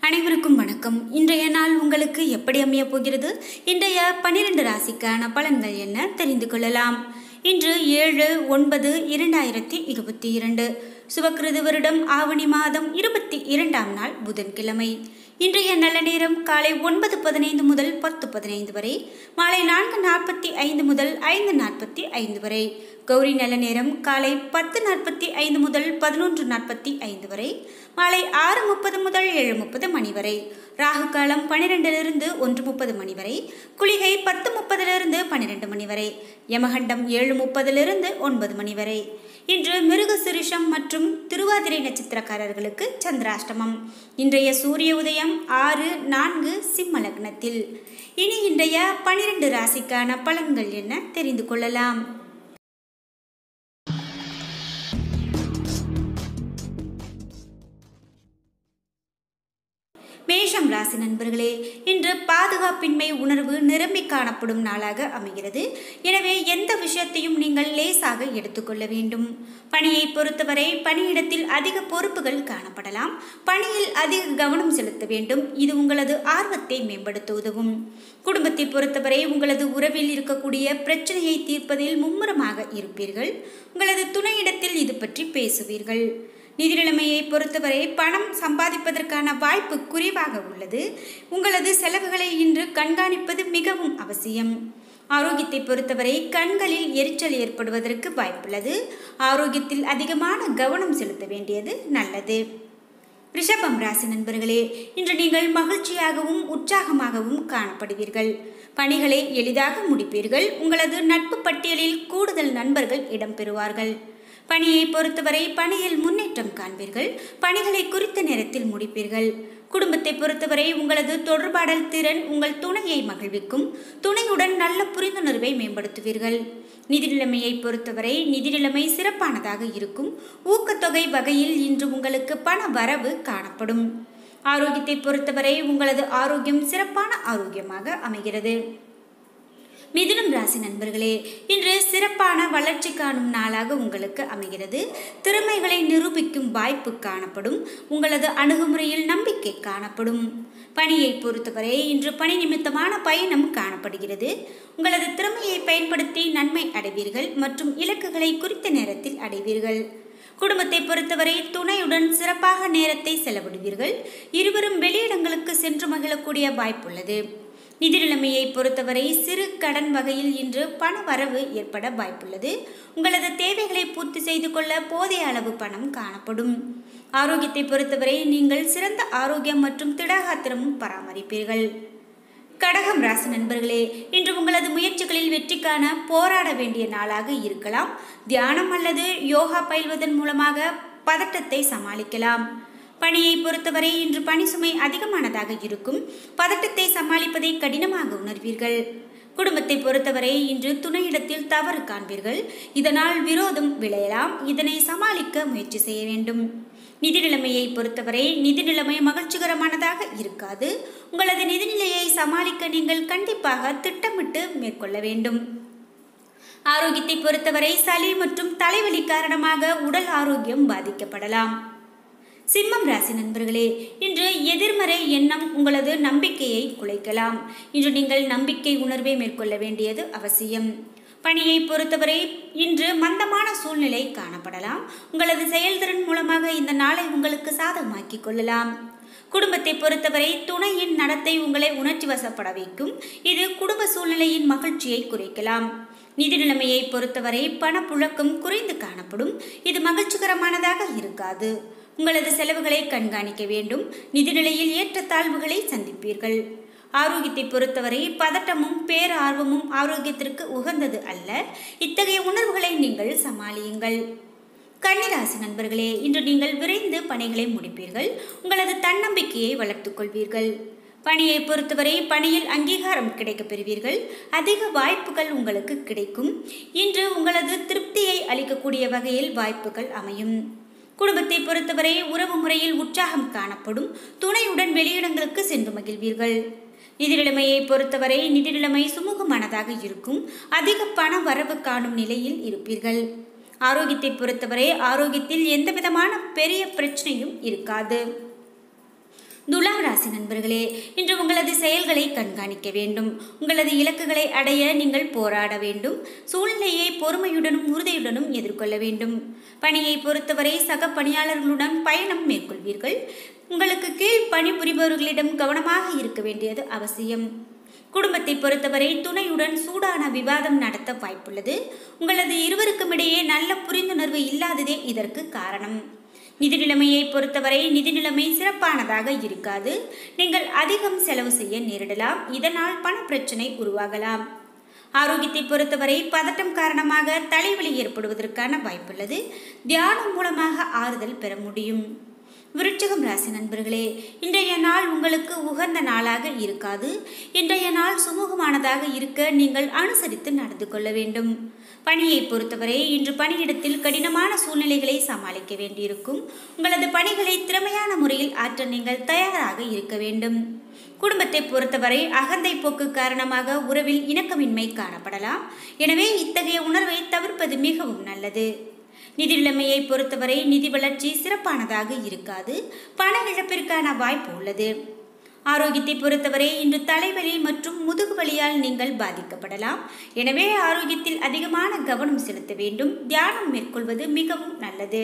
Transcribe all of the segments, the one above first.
அனைவருக்கும் வணக்கம் இன்றைய நாள் உங்களுக்கு எப்படி அமையப் போகிறது இன்றைய பன்னிரண்டு ராசிக்கான பலன்கள் என்ன தெரிந்து கொள்ளலாம் இன்று ஏழு ஒன்பது இரண்டாயிரத்தி இருபத்தி இரண்டு சுபக்கிருது வருடம் ஆவணி மாதம் இருபத்தி இரண்டாம் நாள் புதன்கிழமை இன்றைய நல்ல நேரம் காலை ஒன்பது பதினைந்து முதல் பத்து பதினைந்து வரை மாலை நான்கு நாற்பத்தி ஐந்து முதல் ஐந்து நாற்பத்தி ஐந்து வரை கௌரி நல்ல நேரம் காலை பத்து நாற்பத்தி ஐந்து முதல் பதினொன்று நாற்பத்தி ஐந்து வரை மாலை ஆறு முப்பது முதல் ஏழு முப்பது மணி வரை ராகு காலம் பன்னிரெண்டிலிருந்து ஒன்று முப்பது மணி வரை குளிகை பத்து முப்பதிலிருந்து பன்னிரெண்டு மணி வரை யமகண்டம் ஏழு முப்பதிலிருந்து ஒன்பது மணி வரை இன்று மிருக சிரிஷம் மற்றும் திருவாதிரை நட்சத்திரக்காரர்களுக்கு சந்திராஷ்டமம் இன்றைய சூரிய உதயம் ஆறு நான்கு சிம்ம லக்னத்தில் இனி இன்றைய பனிரெண்டு ராசிக்கான பலன்கள் என்ன தெரிந்து கொள்ளலாம் மேஷம் ராசி நண்பர்களே இன்று பாதுகாப்பின்மை உணர்வு நிரம்பி காணப்படும் நாளாக அமைகிறது எனவே எந்த விஷயத்தையும் நீங்கள் லேசாக எடுத்துக்கொள்ள வேண்டும் பணியை பொறுத்தவரை பணியிடத்தில் அதிக பொறுப்புகள் காணப்படலாம் பணியில் அதிக கவனம் செலுத்த வேண்டும் இது உங்களது ஆர்வத்தை மேம்படுத்த உதவும் குடும்பத்தை பொறுத்தவரை உங்களது உறவில் இருக்கக்கூடிய பிரச்சனையை தீர்ப்பதில் மும்முரமாக இருப்பீர்கள் உங்களது துணையிடத்தில் இது பற்றி பேசுவீர்கள் நிதி நிலைமையை பொறுத்தவரை பணம் சம்பாதிப்பதற்கான வாய்ப்பு குறைவாக உள்ளது உங்களது செலவுகளை இன்று கண்காணிப்பது மிகவும் அவசியம் ஆரோக்கியத்தை பொறுத்தவரை கண்களில் எரிச்சல் ஏற்படுவதற்கு வாய்ப்புள்ளது ஆரோக்கியத்தில் அதிகமான கவனம் செலுத்த வேண்டியது நல்லது ரிஷபம் ராசி நண்பர்களே இன்று நீங்கள் மகிழ்ச்சியாகவும் உற்சாகமாகவும் காணப்படுவீர்கள் பணிகளை எளிதாக முடிப்பீர்கள் உங்களது நட்பு பட்டியலில் கூடுதல் நண்பர்கள் இடம்பெறுவார்கள் பணியை பொறுத்தவரை பணியில் முன்னேற்றம் காண்பீர்கள் பணிகளை குறித்த நேரத்தில் முடிப்பீர்கள் குடும்பத்தை பொறுத்தவரை உங்களது தொடர்பாடல் திறன் உங்கள் துணையை மகிழ்விக்கும் துணையுடன் நல்ல புரிந்துணர்வை மேம்படுத்துவீர்கள் நிதி நிலைமையை பொறுத்தவரை நிதி நிலைமை சிறப்பானதாக இருக்கும் ஊக்கத்தொகை வகையில் இன்று உங்களுக்கு பண வரவு காணப்படும் ஆரோக்கியத்தை பொறுத்தவரை உங்களது ஆரோக்கியம் சிறப்பான ஆரோக்கியமாக அமைகிறது மிதுனம் ராசி நண்பர்களே இன்று சிறப்பான வளர்ச்சி காணும் நாளாக உங்களுக்கு அமைகிறது திறமைகளை நிரூபிக்கும் வாய்ப்பு காணப்படும் உங்களது அணுகுமுறையில் நம்பிக்கை காணப்படும் பணியை பொறுத்தவரை இன்று பணி நிமித்தமான பயணம் காணப்படுகிறது உங்களது திறமையை பயன்படுத்தி நன்மை அடைவீர்கள் மற்றும் இலக்குகளை குறித்த நேரத்தில் அடைவீர்கள் குடும்பத்தை பொறுத்தவரை துணையுடன் சிறப்பாக நேரத்தை செலவிடுவீர்கள் இருவரும் வெளியிடங்களுக்கு சென்று மகிழக்கூடிய வாய்ப்புள்ளது நிதி நிலைமையை பொறுத்தவரை சிறு கடன் வகையில் இன்று பண வரவு ஏற்பட வாய்ப்புள்ளது உங்களது தேவைகளை பூர்த்தி செய்து கொள்ள போதிய அளவு பணம் காணப்படும் ஆரோக்கியத்தை பொறுத்தவரை நீங்கள் சிறந்த ஆரோக்கியம் மற்றும் திடகாத்திரமும் பராமரிப்பீர்கள் கடகம் ராசி நண்பர்களே இன்று உங்களது முயற்சிகளில் வெற்றி காண போராட வேண்டிய நாளாக இருக்கலாம் தியானம் அல்லது யோகா பயில்வதன் மூலமாக பதட்டத்தை சமாளிக்கலாம் பணியை பொறுத்தவரை இன்று பணி சுமை அதிகமானதாக இருக்கும் பதட்டத்தை சமாளிப்பதை கடினமாக உணர்வீர்கள் குடும்பத்தை பொறுத்தவரை இன்று துணையிடத்தில் தவறு காண்பீர்கள் இதனால் விரோதம் விளையலாம் இதனை சமாளிக்க முயற்சி செய்ய வேண்டும் நிதி நிலைமையை பொறுத்தவரை நிதி நிலைமை மகிழ்ச்சிகரமானதாக இருக்காது உங்களது நிதிநிலையை சமாளிக்க நீங்கள் கண்டிப்பாக திட்டமிட்டு மேற்கொள்ள வேண்டும் ஆரோக்கியத்தை பொறுத்தவரை சளி மற்றும் தலைவலி காரணமாக உடல் ஆரோக்கியம் பாதிக்கப்படலாம் சிம்மம் ராசி நண்பர்களே இன்று எதிர்மறை எண்ணம் உங்களது நம்பிக்கையை குலைக்கலாம் இன்று நீங்கள் நம்பிக்கை உணர்வை மேற்கொள்ள வேண்டியது அவசியம் பணியை பொறுத்தவரை இன்று மந்தமான சூழ்நிலை காணப்படலாம் உங்களது செயல்திறன் மூலமாக இந்த நாளை உங்களுக்கு சாதகமாக்கிக் கொள்ளலாம் குடும்பத்தை பொறுத்தவரை துணையின் நடத்தை உங்களை உணர்ச்சி வசப்பட வைக்கும் இது குடும்ப சூழ்நிலையின் மகிழ்ச்சியை குறைக்கலாம் நிதி நிலைமையை பொறுத்தவரை பணப்புழக்கம் குறைந்து காணப்படும் இது மகிழ்ச்சிகரமானதாக இருக்காது உங்களது செலவுகளை கண்காணிக்க வேண்டும் நிதிநிலையில் ஏற்றத்தாழ்வுகளை சந்திப்பீர்கள் ஆரோக்கியத்தை பொறுத்தவரை பதட்டமும் பேரார்வமும் ஆரோக்கியத்திற்கு உகந்தது அல்ல இத்தகைய உணர்வுகளை நீங்கள் சமாளியுங்கள் கன்னிராசி நண்பர்களே இன்று நீங்கள் விரைந்து பணிகளை முடிப்பீர்கள் உங்களது தன்னம்பிக்கையை வளர்த்துக் கொள்வீர்கள் பணியை பொறுத்தவரை பணியில் அங்கீகாரம் கிடைக்கப் பெறுவீர்கள் அதிக வாய்ப்புகள் உங்களுக்கு கிடைக்கும் இன்று உங்களது திருப்தியை அளிக்கக்கூடிய வகையில் வாய்ப்புகள் அமையும் குடும்பத்தை பொறுத்தவரை உறவு முறையில் உற்சாகம் காணப்படும் துணையுடன் வெளியிடங்களுக்கு சென்று மகிழ்வீர்கள் நிதி நிலைமையை பொறுத்தவரை நிதி நிலைமை சுமூகமானதாக இருக்கும் அதிக பண வரவு காணும் நிலையில் இருப்பீர்கள் ஆரோக்கியத்தை பொறுத்தவரை ஆரோக்கியத்தில் எந்த விதமான பெரிய பிரச்சனையும் இருக்காது துலாம் ராசி ராசி நண்பர்களே இன்று உங்களது செயல்களை கண்காணிக்க வேண்டும் உங்களது இலக்குகளை அடைய நீங்கள் போராட வேண்டும் சூழ்நிலையை பொறுமையுடனும் உறுதியுடனும் எதிர்கொள்ள வேண்டும் பணியை பொறுத்தவரை சக பணியாளர்களுடன் பயணம் மேற்கொள்வீர்கள் உங்களுக்கு கீழ் பணிபுரிபவர்களிடம் கவனமாக இருக்க வேண்டியது அவசியம் குடும்பத்தை பொறுத்தவரை துணையுடன் சூடான விவாதம் நடத்த வாய்ப்புள்ளது உங்களது இருவருக்கும் இடையே நல்ல புரிந்துணர்வு இல்லாததே இதற்கு காரணம் நிதி நிலைமையை பொறுத்தவரை நிதி நிலைமை சிறப்பானதாக இருக்காது நீங்கள் அதிகம் செலவு செய்ய நேரிடலாம் இதனால் பண பிரச்சனை உருவாகலாம் ஆரோக்கியத்தை பொறுத்தவரை பதட்டம் காரணமாக தலைவலி ஏற்படுவதற்கான வாய்ப்புள்ளது தியானம் மூலமாக ஆறுதல் பெற முடியும் விருட்சகம் ராசி நண்பர்களே இன்றைய நாள் உங்களுக்கு உகந்த நாளாக இருக்காது இன்றைய நாள் சுமூகமானதாக இருக்க நீங்கள் அனுசரித்து நடந்து கொள்ள வேண்டும் பணியை பொறுத்தவரை இன்று பணியிடத்தில் கடினமான சூழ்நிலைகளை சமாளிக்க வேண்டியிருக்கும் உங்களது பணிகளை திறமையான முறையில் ஆற்ற நீங்கள் தயாராக இருக்க வேண்டும் குடும்பத்தை பொறுத்தவரை அகந்தை போக்கு காரணமாக உறவில் இணக்கமின்மை காணப்படலாம் எனவே இத்தகைய உணர்வை தவிர்ப்பது மிகவும் நல்லது நிதி நிலைமையை பொறுத்தவரை நிதி வளர்ச்சி சிறப்பானதாக இருக்காது பண இழப்பிற்கான வாய்ப்பு உள்ளது ஆரோக்கியத்தை பொறுத்தவரை இன்று தலைவலி மற்றும் முதுகு வலியால் நீங்கள் பாதிக்கப்படலாம் எனவே ஆரோக்கியத்தில் அதிகமான கவனம் செலுத்த வேண்டும் தியானம் மேற்கொள்வது மிகவும் நல்லது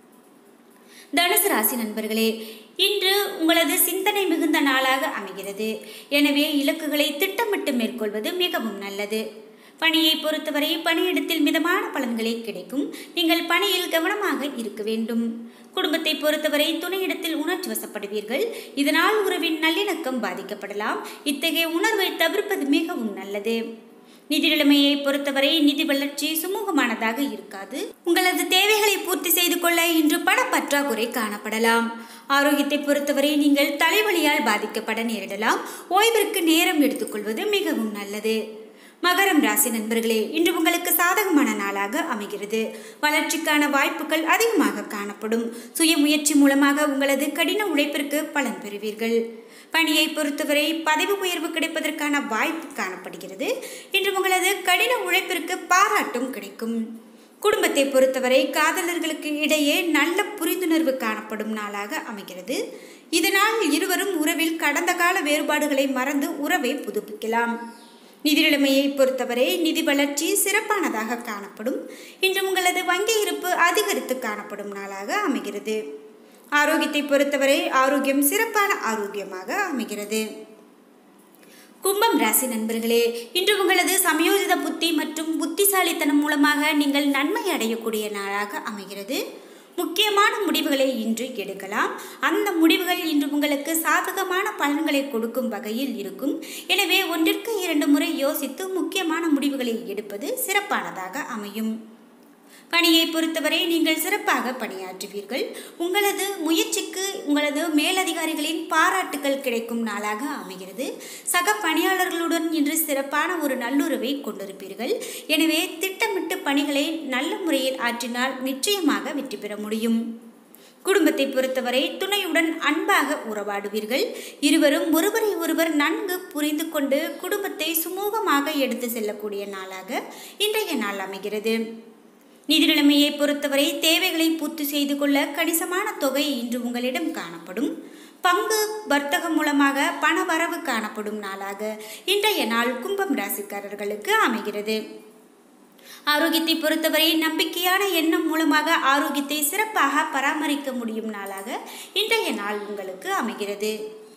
தனுசு ராசி நண்பர்களே இன்று உங்களது சிந்தனை மிகுந்த நாளாக அமைகிறது எனவே இலக்குகளை திட்டமிட்டு மேற்கொள்வது மிகவும் நல்லது பணியை பொறுத்தவரை பணியிடத்தில் மிதமான பலன்களே கிடைக்கும் நீங்கள் பணியில் கவனமாக இருக்க வேண்டும் குடும்பத்தை பொறுத்தவரை துணையிடத்தில் உணர்ச்சி வசப்படுவீர்கள் இதனால் உறவின் நல்லிணக்கம் பாதிக்கப்படலாம் இத்தகைய உணர்வை தவிர்ப்பது மிகவும் நல்லது நிதி நிலைமையை பொறுத்தவரை நிதி வளர்ச்சி சுமூகமானதாக இருக்காது உங்களது தேவைகளை பூர்த்தி செய்து கொள்ள இன்று பண பற்றாக்குறை காணப்படலாம் ஆரோக்கியத்தை பொறுத்தவரை நீங்கள் தலைவலியால் பாதிக்கப்பட நேரிடலாம் ஓய்விற்கு நேரம் எடுத்துக்கொள்வது மிகவும் நல்லது மகரம் ராசி நண்பர்களே இன்று உங்களுக்கு சாதகமான நாளாக அமைகிறது வளர்ச்சிக்கான வாய்ப்புகள் அதிகமாக காணப்படும் சுய முயற்சி மூலமாக உங்களது கடின உழைப்பிற்கு பலன் பெறுவீர்கள் பணியை பொறுத்தவரை பதவி உயர்வு கிடைப்பதற்கான வாய்ப்பு காணப்படுகிறது இன்று உங்களது கடின உழைப்பிற்கு பாராட்டும் கிடைக்கும் குடும்பத்தை பொறுத்தவரை காதலர்களுக்கு இடையே நல்ல புரிந்துணர்வு காணப்படும் நாளாக அமைகிறது இதனால் இருவரும் உறவில் கடந்த கால வேறுபாடுகளை மறந்து உறவை புதுப்பிக்கலாம் நிதி நிலைமையை பொறுத்தவரை நிதி வளர்ச்சி சிறப்பானதாக காணப்படும் இன்று உங்களது வங்கி இருப்பு அதிகரித்து காணப்படும் நாளாக அமைகிறது ஆரோக்கியத்தை பொறுத்தவரை ஆரோக்கியம் சிறப்பான ஆரோக்கியமாக அமைகிறது கும்பம் ராசி நண்பர்களே இன்று உங்களது சமயோஜித புத்தி மற்றும் புத்திசாலித்தனம் மூலமாக நீங்கள் நன்மை அடையக்கூடிய நாளாக அமைகிறது முக்கியமான முடிவுகளை இன்று எடுக்கலாம் அந்த முடிவுகள் இன்று உங்களுக்கு சாதகமான பலன்களை கொடுக்கும் வகையில் இருக்கும் எனவே ஒன்றிற்கு இரண்டு முறை யோசித்து முக்கியமான முடிவுகளை எடுப்பது சிறப்பானதாக அமையும் பணியை பொறுத்தவரை நீங்கள் சிறப்பாக பணியாற்றுவீர்கள் உங்களது முயற்சிக்கு உங்களது மேலதிகாரிகளின் பாராட்டுகள் கிடைக்கும் நாளாக அமைகிறது சக பணியாளர்களுடன் இன்று சிறப்பான ஒரு நல்லுறவை கொண்டிருப்பீர்கள் எனவே திட்டமிட்டு பணிகளை நல்ல முறையில் ஆற்றினால் நிச்சயமாக வெற்றி பெற முடியும் குடும்பத்தை பொறுத்தவரை துணையுடன் அன்பாக உறவாடுவீர்கள் இருவரும் ஒருவரை ஒருவர் நன்கு புரிந்து கொண்டு குடும்பத்தை சுமூகமாக எடுத்து செல்லக்கூடிய நாளாக இன்றைய நாள் அமைகிறது நிதி நிலைமையை பொறுத்தவரை தேவைகளை பூர்த்தி செய்து கொள்ள கணிசமான தொகை இன்று உங்களிடம் காணப்படும் பங்கு வர்த்தகம் மூலமாக பண வரவு காணப்படும் நாளாக இன்றைய நாள் கும்பம் ராசிக்காரர்களுக்கு அமைகிறது ஆரோக்கியத்தை பொறுத்தவரை நம்பிக்கையான எண்ணம் மூலமாக ஆரோக்கியத்தை சிறப்பாக பராமரிக்க முடியும் நாளாக இன்றைய நாள் உங்களுக்கு அமைகிறது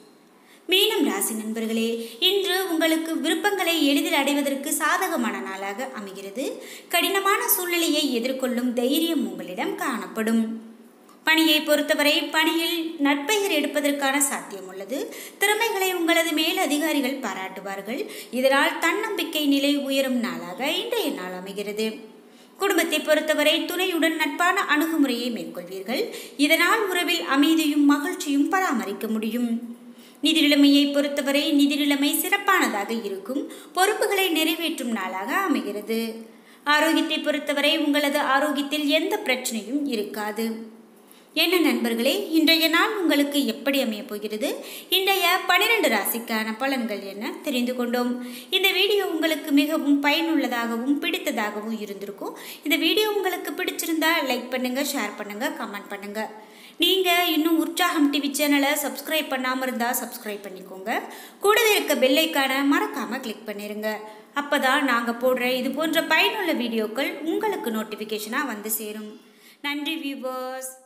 மீனம் ராசி நண்பர்களே இன்று உங்களுக்கு விருப்பங்களை எளிதில் அடைவதற்கு சாதகமான நாளாக அமைகிறது கடினமான சூழ்நிலையை எதிர்கொள்ளும் தைரியம் உங்களிடம் காணப்படும் பணியை பொறுத்தவரை பணியில் நற்பெயர் எடுப்பதற்கான சாத்தியம் உள்ளது திறமைகளை உங்களது மேல் அதிகாரிகள் பாராட்டுவார்கள் இதனால் தன்னம்பிக்கை நிலை உயரும் நாளாக இன்றைய நாள் அமைகிறது குடும்பத்தை பொறுத்தவரை துணையுடன் நட்பான அணுகுமுறையை மேற்கொள்வீர்கள் இதனால் உறவில் அமைதியும் மகிழ்ச்சியும் பராமரிக்க முடியும் நிதி நிலைமையை பொறுத்தவரை நிதி நிலைமை சிறப்பானதாக இருக்கும் பொறுப்புகளை நிறைவேற்றும் நாளாக அமைகிறது ஆரோக்கியத்தை பொறுத்தவரை உங்களது ஆரோக்கியத்தில் எந்த பிரச்சனையும் இருக்காது என்ன நண்பர்களே இன்றைய நாள் உங்களுக்கு எப்படி அமையப் போகிறது இன்றைய பன்னிரண்டு ராசிக்கான பலன்கள் என்ன தெரிந்து கொண்டோம் இந்த வீடியோ உங்களுக்கு மிகவும் பயனுள்ளதாகவும் பிடித்ததாகவும் இருந்திருக்கும் இந்த வீடியோ உங்களுக்கு பிடிச்சிருந்தா லைக் பண்ணுங்க ஷேர் பண்ணுங்க கமெண்ட் பண்ணுங்க நீங்கள் இன்னும் உற்சாகம் டிவி சேனலை சப்ஸ்கிரைப் பண்ணாமல் இருந்தால் சப்ஸ்கிரைப் பண்ணிக்கோங்க கூடவே இருக்க பெல்லைக்கான மறக்காமல் கிளிக் பண்ணிடுங்க அப்போ தான் நாங்கள் போடுற இது போன்ற பயனுள்ள வீடியோக்கள் உங்களுக்கு நோட்டிஃபிகேஷனாக வந்து சேரும் நன்றி வியூவர்ஸ்